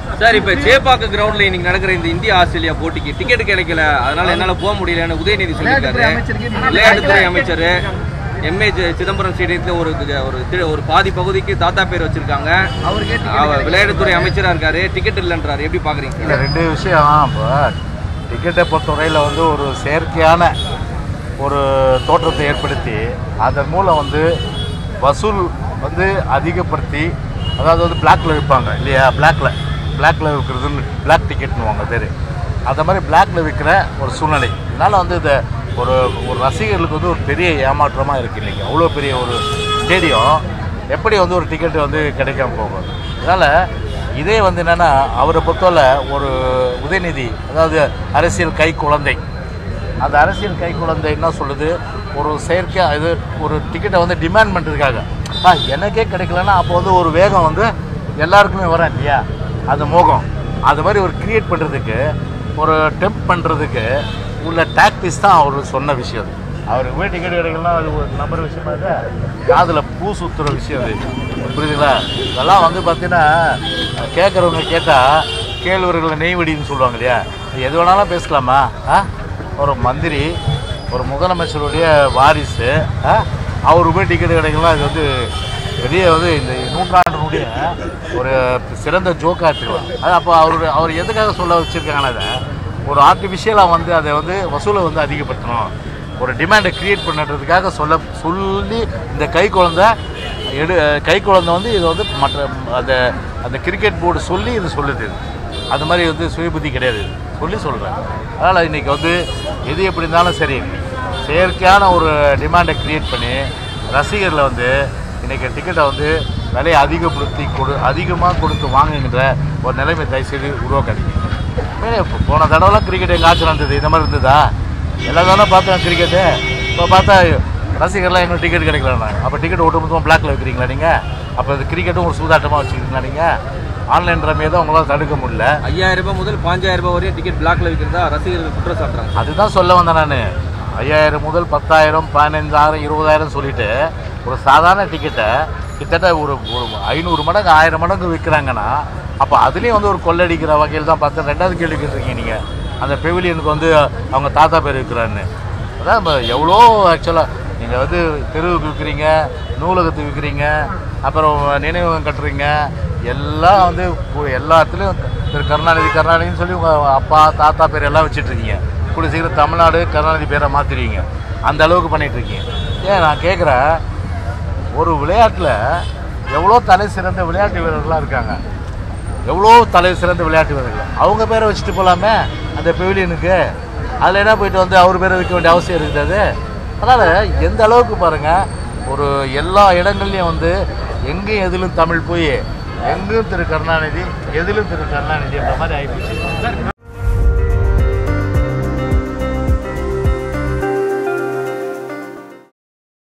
Sir இப்ப சேப்பாக்க கிரவுண்ட்ல இன்னைக்கு நடக்கிற இந்த இந்தியா ஆஸ்திரேலியா போட்டிக்கு டிக்கெட் கிடைக்கல அதனால என்னால போக முடியலன்னு உதயநிதி சொல்லியிருக்காரு விளையாட்டுத்துறை அமைச்சர் எம்ஏ சிதம்பரம் ஸ்டேடியத்துல ஒரு ஒரு தி- ஒரு பாதி பகுதிக்கு தாத்தா பேர் வச்சிருக்காங்க அவர் விளையாட்டுத்துறை அமைச்சரா இருக்காரு டிக்கெட் இல்லைன்றாரு எப்படி பாக்குறீங்க இல்லை ரெண்டு விஷயம் இப்போ டிக்கெட்டை பொறுத்தவரையில் வந்து ஒரு செயற்கையான ஒரு தோற்றத்தை ஏற்படுத்தி அதன் மூலம் வந்து வசூல் வந்து அதிகப்படுத்தி அதாவது வந்து பிளாக்ல விற்பாங்க இல்லையா பிளாக்ல பிளாக்ல விற்கிறதுன்னு பிளாக் டிக்கெட்னுவாங்க பேர் அந்த மாதிரி பிளாக்ல விற்கிற ஒரு சூழ்நிலை இதனால் வந்து இந்த ஒரு ஒரு ரசிகர்களுக்கு வந்து ஒரு பெரிய ஏமாற்றமாக இருக்குது இல்லைங்க அவ்வளோ பெரிய ஒரு ஸ்டேடியம் எப்படி வந்து ஒரு டிக்கெட் வந்து கிடைக்காம போகும் அதனால் இதே வந்து என்னென்னா அவரை பொறுத்தவரை ஒரு உதயநிதி அதாவது அரசியல் கை குழந்தை அந்த அரசியல் கை குழந்தை என்ன சொல்லுது ஒரு செயற்கை இது ஒரு டிக்கெட்டை வந்து டிமாண்ட் பண்ணுறதுக்காக ஆ எனக்கே கிடைக்கலன்னா அப்போ வந்து ஒரு வேகம் வந்து எல்லாருக்குமே வரும் இல்லையா அந்த மோகம் அது மாதிரி ஒரு கிரியேட் பண்ணுறதுக்கு ஒரு டெம்ப் பண்ணுறதுக்கு உள்ள டாக்டிஸ் தான் அவர் சொன்ன விஷயம் அது. அவருக்கு போய் டிக்கெட் கிடைக்கலாம் அது ஒரு நம்பர் விஷயமா இல்லை காதில் பூ சுற்றுற விஷயம் அது புரியுதுங்களா இதெல்லாம் வந்து பார்த்தீங்கன்னா கேட்குறவங்க கேட்டால் கேழ்வர்களை நெய்வடின்னு சொல்லுவாங்க இல்லையா எது வேணாலும் பேசலாமா ஆ ஒரு மந்திரி ஒரு முதலமைச்சருடைய வாரிசு ஆ அவருக்கு போய் டிக்கெட் கிடைக்கலாம் இது வந்து பெரிய வந்து இந்த நூற்றாண்டினுடைய ஒரு சிறந்த ஜோக்காக எடுத்துக்கலாம் அது அப்போ அவருடைய அவர் எதுக்காக சொல்ல வச்சுருக்காங்கன்னா அதை ஒரு ஆர்டிஃபிஷியலாக வந்து அதை வந்து வசூலை வந்து அதிகப்படுத்தணும் ஒரு டிமாண்டை கிரியேட் பண்ணுறதுக்காக சொல்ல சொல்லி இந்த கை குழந்தை எடு கை குழந்தை வந்து இது வந்து மற்ற அந்த அந்த கிரிக்கெட் போர்டு சொல்லி இது சொல்லுது இது. அது மாதிரி வந்து சுயபுத்தி கிடையாது இது. சொல்லி சொல்கிறேன் அதனால் இன்றைக்கி வந்து எது எப்படி இருந்தாலும் சரி செயற்கையான ஒரு டிமாண்டை கிரியேட் பண்ணி ரசிகர்களை வந்து இன்றைக்கி டிக்கெட்டை வந்து விலையை அதிகப்படுத்தி கொடு அதிகமாக கொடுத்து வாங்குகின்ற ஒரு நிலைமை தயவுசெய்து உருவாக்காதீங்க உண்மையிலே இப்போ போன தடவைலாம் கிரிக்கெட் எங்கள் ஆட்சி நடந்தது இந்த மாதிரி இருந்ததா எல்லா தானே பார்த்தோம் கிரிக்கெட்டு இப்போ பார்த்தா ரசிகர்லாம் எங்களுக்கு டிக்கெட் கிடைக்கலண்ணா அப்போ டிக்கெட் ஒட்டுமொத்தமாக பிளாக்ல வைக்கிறீங்களா நீங்கள் அப்போ இது கிரிக்கெட்டும் ஒரு சூதாட்டமாக வச்சுக்கிறீங்களா நீங்கள் ஆன்லைன் ரம்மியை தான் உங்களால் தடுக்க முடியல ஐயாயிரம் ரூபாய் முதல் பாஞ்சாயிரம் ரூபாய் வரையும் டிக்கெட் பிளாக்ல விற்கிறதா ரசிகர்கள் குற்றம் சாட்டுறாங்க அதுதான் சொல்ல வந்தேன் நான் ஐயாயிரம் முதல் பத்தாயிரம் பதினஞ்சாயிரம் இருபதாயிரம் சொல்லிட்டு ஒரு சாதாரண டிக்கெட்டை கிட்டத்தட்ட ஒரு ஒரு ஐநூறு மடங்கு ஆயிரம் மடங்கு விற்கிறாங்கன்னா அப்போ அதுலேயும் வந்து ஒரு கொள்ளடிக்கிற வகையில் தான் பார்த்து ரெண்டாவது கேள்வி கேட்டிருக்கீங்க நீங்கள் அந்த பெவிலியனுக்கு வந்து அவங்க தாத்தா பேர் விற்கிறான்னு அதான் நம்ம எவ்வளோ ஆக்சுவலாக நீங்கள் வந்து தெருவுக்கு விற்கிறீங்க நூலகத்துக்கு விற்கிறீங்க அப்புறம் நினைவகம் கட்டுறீங்க எல்லாம் வந்து இப்போ எல்லாத்துலேயும் திரு கருணாநிதி கருணாநிதினு சொல்லி உங்கள் அப்பா தாத்தா பேர் எல்லாம் வச்சுட்டு இருக்கீங்க கூடிய சீக்கிரம் தமிழ்நாடு கருணாநிதி பேரை மாற்றிடுவீங்க அந்த அளவுக்கு பண்ணிட்டு இருக்கீங்க ஏன் நான் கேட்குறேன் ஒரு விளையாட்டில் எவ்வளோ தலை சிறந்த விளையாட்டு வீரர்கள்லாம் இருக்காங்க எவ்வளோ தலை சிறந்த விளையாட்டு வீரர்கள் அவங்க பேரை வச்சுட்டு போகலாமே அந்த பெவிலியனுக்கு அதில் என்ன போயிட்டு வந்து அவர் பேரை வைக்க வேண்டிய அவசியம் இருக்குது அது அதனால் எந்த அளவுக்கு பாருங்கள் ஒரு எல்லா இடங்கள்லையும் வந்து எங்கேயும் எதிலும் தமிழ் போய் எங்கும் திரு கருணாநிதி எதிலும் திரு கருணாநிதின்ற மாதிரி ஆகிப்போச்சு